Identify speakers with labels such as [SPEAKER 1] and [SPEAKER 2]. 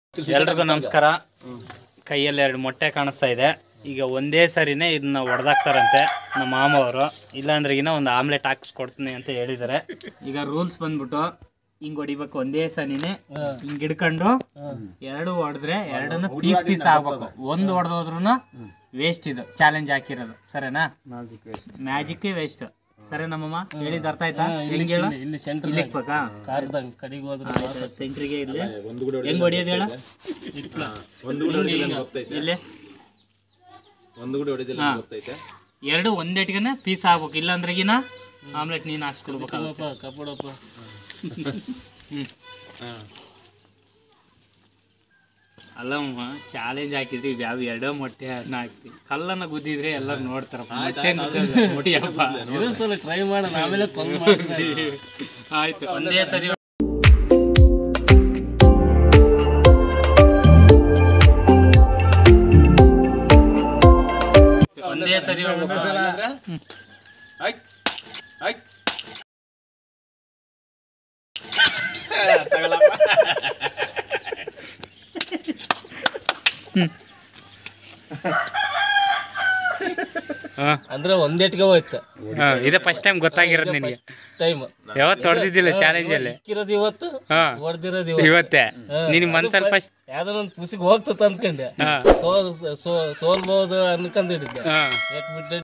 [SPEAKER 1] ಎಲ್ರಿಗೂ ನಮಸ್ಕಾರ ಕೈಯಲ್ಲಿ ಎರಡು ಮೊಟ್ಟೆ ಕಾಣಿಸ್ತಾ ಇದೆ ಈಗ ಒಂದೇ ಸರಿನೇ ಇದನ್ನ ಹೊಡೆದಾಕ್ತಾರಂತೆ ನಮ್ಮ ಮಾಮವರು ಇಲ್ಲಾಂದ್ರೆ ಇನ್ನ ಒಂದು ಆಮ್ಲೆಟ್ ಹಾಕ್ಸ್ಕೊಡ್ತೀನಿ ಅಂತ ಹೇಳಿದ್ದಾರೆ ಈಗ ರೂಲ್ಸ್ ಬಂದ್ಬಿಟ್ಟು ಹಿಂಗ್ ಹೊಡಿಬೇಕು ಒಂದೇ ಸರಿನೇ ಹಿಂಗ್ ಹಿಡ್ಕೊಂಡು ಎರಡು ಹೊಡೆದ್ರೆ ಎರಡನ್ನು ಪೀಸ್ ಪೀಸ್ ಆಗ್ಬೇಕು ಒಂದು ಹೊಡೆದೋದ್ರೂ ವೇಸ್ಟ್ ಇದು ಚಾಲೆಂಜ್ ಹಾಕಿರೋದು ಸರಿನಾ ಮ್ಯಾಜಿಕ್ ವೇಸ್ಟ್ ಸರಿ ನಮ್ಮಮ್ಮ ಹೇಳಿದ ಅರ್ಥ ಆಯ್ತಾ ಹೆಂಗ್ ಹೇಳು
[SPEAKER 2] ಇಲ್ಲಿ ಸೆಂಟರ್
[SPEAKER 1] ಇಲ್ಲಿ ಇಕ್ಬೇಕಾ
[SPEAKER 2] ಕಾರ್ದಂಗ್ ಕಡೆಗೆ ಹೋದ್ರೆ
[SPEAKER 1] ಸೆಂಟ್ರಿಗೆ ಇಲ್ಲಿ ಹೆಂಗ್ ಹೊಡಿಯೋದು ಹೇಳ
[SPEAKER 3] ಒಂದು ಕೂಡ ಹೊಡಿದಿಲ್ಲ ಅಂತ ಗೊತ್ತೈತೆ
[SPEAKER 1] ಇಲ್ಲಿ
[SPEAKER 3] ಒಂದು ಕೂಡ ಹೊಡಿದಿಲ್ಲ ಅಂತ ಗೊತ್ತೈತೆ
[SPEAKER 1] ಎರಡು ಒಂದೇಟ್ಗೆನೆ ಪೀಸ್ ಆಗ್ಬೇಕು ಇಲ್ಲಾಂದ್ರೆಗಿನ ಆಮ್ಲೆಟ್ ನೀನು ಹಾಕ್ಸ್ಕೊಡ್ಬೇಕು
[SPEAKER 2] ಕಪಡಪ್ಪ
[SPEAKER 1] ಅಲ್ಲಮ್ಮ ಚಾಲೆಂಜ್ ಹಾಕಿದ್ರಿ ಯಾವ ಎರಡೋ ಮೊಟ್ಟೆ ಅನ್ನ ಹಾಕ್ತಿ ಕಲ್ಲನ್ನ ಗುದ್ದಿದ್ರೆ ಎಲ್ಲ ನೋಡ್ತಾರ ಮೊಟ್ಟೆ ಗುದ್ದಲ್ಲ, ಹೊಡಿಯಪ್ಪ.
[SPEAKER 2] ಇದೊಂದ್ಸಲ ಟ್ರೈ ಮಾಡೋಣ ಆಮೇಲೆ ಕೊಂಗ್ ಮಾಡ್ತೀನಿ
[SPEAKER 1] ಆಯ್ತು ಒಂದೇ ಸರಿ ಒಂದೇ ಸರಿ
[SPEAKER 3] ಆಯ್ತ್ ಆಯ್ತ್
[SPEAKER 2] ಅಂದ್ರೆ ಒಂದೇಟ್ಗೆ ಹೋಯ್ತು
[SPEAKER 1] ಇದೇ ಫಸ್ಟ್ ಟೈಮ್ ಗೊತ್ತಾಗಿರೋದು ನಿನಗೆ
[SPEAKER 2] ಟೈಮ್
[SPEAKER 1] ಯಾವತ್ತು ಹೊಡೆದಿದ್ದಿಲ್ಲ ಚಾಲೆಂಜ್ ಅಲ್ಲಿ
[SPEAKER 2] ಇಕ್ಕಿರೋದು ಇವತ್ತು
[SPEAKER 1] ಹಾ
[SPEAKER 2] ಹೊಡೆದಿರೋದು ಇವತ್ತು
[SPEAKER 1] ಇವತ್ತೇ ನಿನ್ ಮನ್ಸಲ್ಲಿ ಫಸ್ಟ್
[SPEAKER 2] ಯಾವ್ದೋ ಒಂದು ಪುಸಿಗೆ ಹೋಗ್ತದ ಅನ್ಕೊಂಡೆ
[SPEAKER 1] ಹಾ
[SPEAKER 2] ಸೋಲ್ ಸೋ- ಸೋಲ್ಬೋದು ಅನ್ಕೊಂಡಿದ್ದೆ
[SPEAKER 1] ಹಾ
[SPEAKER 2] ಎಟ್ ಬಿಟ್ಟು